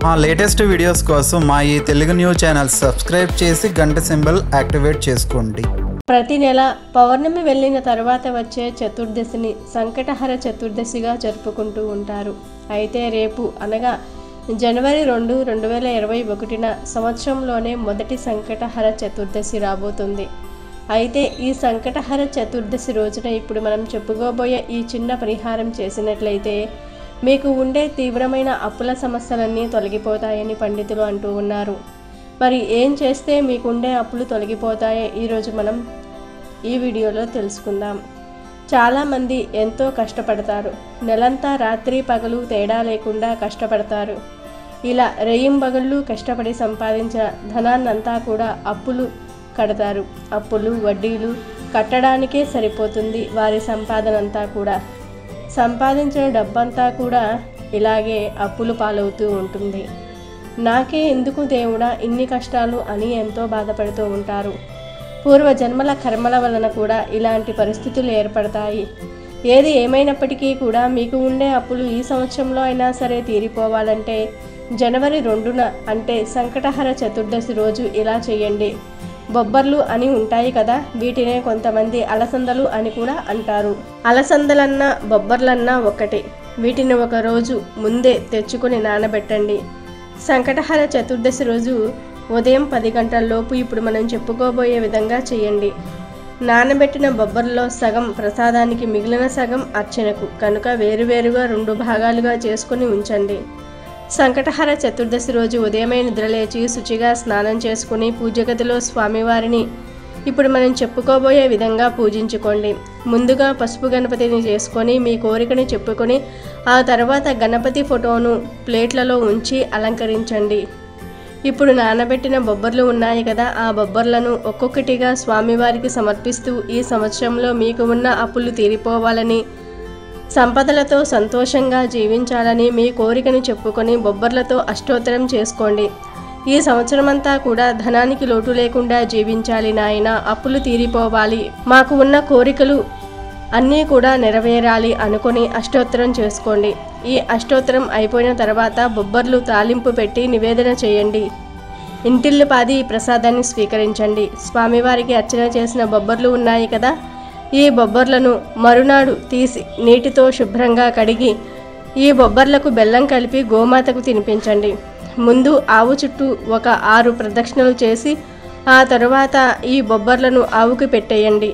మా latest videos కోసం మా ఈ తెలుగు న్యూస్ ఛానల్ సబ్స్క్రైబ్ చేసి గంట సింబల్ యాక్టివేట్ చేసుకోండి ప్రతి నెల పౌర్ణమి వెళ్ళిన తర్వాత వచ్చే చతుర్దశిని సంకటహర చతుర్దశిగా జరుపుకుంటూ ఉంటారు అయితే రేపు అనగా జనవరి రెండు రెండు వేల ఇరవై ఒకటిన సంవత్సరంలోనే మొదటి సంకటహర చతుర్దశి రాబోతుంది అయితే ఈ సంకటహర చతుర్దశి రోజున ఇప్పుడు మనం చెప్పుకోబోయే ఈ చిన్న పరిహారం చేసినట్లయితే మీకు ఉండే తీవ్రమైన అప్పుల సమస్యలన్నీ తొలగిపోతాయని పండితులు అంటూ ఉన్నారు మరి ఏం చేస్తే మీకుండే అప్పులు తొలగిపోతాయో ఈరోజు మనం ఈ వీడియోలో తెలుసుకుందాం చాలామంది ఎంతో కష్టపడతారు నెలంతా రాత్రి పగలు తేడా లేకుండా కష్టపడతారు ఇలా రెయ్యింబగళ్ళు కష్టపడి సంపాదించిన ధనాన్నంతా కూడా అప్పులు కడతారు అప్పులు వడ్డీలు కట్టడానికే సరిపోతుంది వారి సంపాదన అంతా కూడా సంపాదించిన డబ్బంతా కూడా ఇలాగే అప్పులు పాలవుతూ ఉంటుంది నాకే ఎందుకు దేవుడా ఇన్ని కష్టాలు అని ఎంతో బాధపడుతూ ఉంటారు పూర్వ జన్మల కర్మల వలన కూడా ఇలాంటి పరిస్థితులు ఏర్పడతాయి ఏది ఏమైనప్పటికీ కూడా మీకు ఉండే అప్పులు ఈ సంవత్సరంలో అయినా సరే తీరిపోవాలంటే జనవరి రెండున అంటే సంకటహర చతుర్దశి రోజు ఇలా చేయండి బొబ్బర్లు అని ఉంటాయి కదా వీటినే కొంతమంది అలసందలు అని కూడా అంటారు అలసందలన్నా బొబ్బర్లన్నా ఒకటే వీటిని ఒక రోజు ముందే తెచ్చుకొని నానబెట్టండి సంకటహర చతుర్దశి రోజు ఉదయం పది గంటలలోపు ఇప్పుడు మనం చెప్పుకోబోయే విధంగా చేయండి నానబెట్టిన బొబ్బర్లో సగం ప్రసాదానికి మిగిలిన సగం అర్చనకు కనుక వేరువేరుగా రెండు భాగాలుగా చేసుకొని ఉంచండి సంకటహర చతుర్దశి రోజు ఉదయమే నిద్రలేచి శుచిగా స్నానం చేసుకుని పూజ గదిలో స్వామివారిని ఇప్పుడు మనం చెప్పుకోబోయే విధంగా పూజించుకోండి ముందుగా పసుపు గణపతిని చేసుకొని మీ కోరికని చెప్పుకొని ఆ తర్వాత గణపతి ఫోటోను ప్లేట్లలో ఉంచి అలంకరించండి ఇప్పుడు నానబెట్టిన బొబ్బర్లు ఉన్నాయి కదా ఆ బొబ్బర్లను ఒక్కొక్కటిగా స్వామివారికి సమర్పిస్తూ ఈ సంవత్సరంలో మీకు ఉన్న అప్పులు తీరిపోవాలని సంపదలతో సంతోషంగా జీవించాలని మీ కోరికను చెప్పుకొని బొబ్బర్లతో అష్టోత్తరం చేసుకోండి ఈ సంవత్సరమంతా కూడా ధనానికి లోటు లేకుండా జీవించాలి నాయన అప్పులు తీరిపోవాలి మాకు ఉన్న కోరికలు అన్నీ కూడా నెరవేరాలి అనుకొని అష్టోత్తరం చేసుకోండి ఈ అష్టోత్తరం అయిపోయిన తర్వాత బొబ్బర్లు తాలింపు పెట్టి నివేదన చేయండి ఇంటిల్లిపాది ఈ ప్రసాదాన్ని స్వీకరించండి స్వామివారికి అర్చన చేసిన బొబ్బర్లు ఉన్నాయి కదా ఈ బొబ్బర్లను మరునాడు తీసి నీటితో శుభ్రంగా కడిగి ఈ బొబ్బర్లకు బెల్లం కలిపి గోమాతకు తినిపించండి ముందు ఆవు చుట్టూ ఒక ఆరు ప్రదక్షిణలు చేసి ఆ తరువాత ఈ బొబ్బర్లను ఆవుకి పెట్టేయండి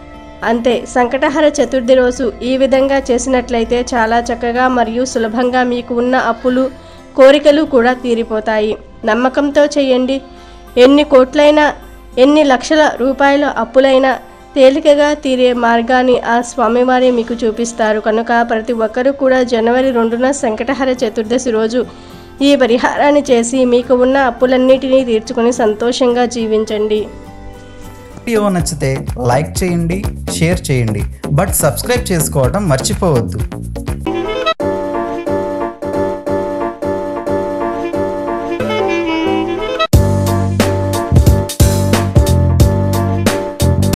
అంతే సంకటహర చతుర్థి రోజు ఈ విధంగా చేసినట్లయితే చాలా చక్కగా మరియు సులభంగా మీకు ఉన్న అప్పులు కోరికలు కూడా తీరిపోతాయి నమ్మకంతో చేయండి ఎన్ని కోట్లైనా ఎన్ని లక్షల రూపాయల అప్పులైనా తేలికగా తీరే మార్గాన్ని ఆ స్వామివారి మీకు చూపిస్తారు కనుక ప్రతి ఒక్కరూ కూడా జనవరి రెండున సంకటహర చతుర్దశి రోజు ఈ పరిహారాన్ని చేసి మీకు ఉన్న అప్పులన్నిటినీ తీర్చుకొని సంతోషంగా జీవించండి వీడియో నచ్చితే లైక్ చేయండి షేర్ చేయండి బట్ సబ్స్క్రైబ్ చేసుకోవడం మర్చిపోవద్దు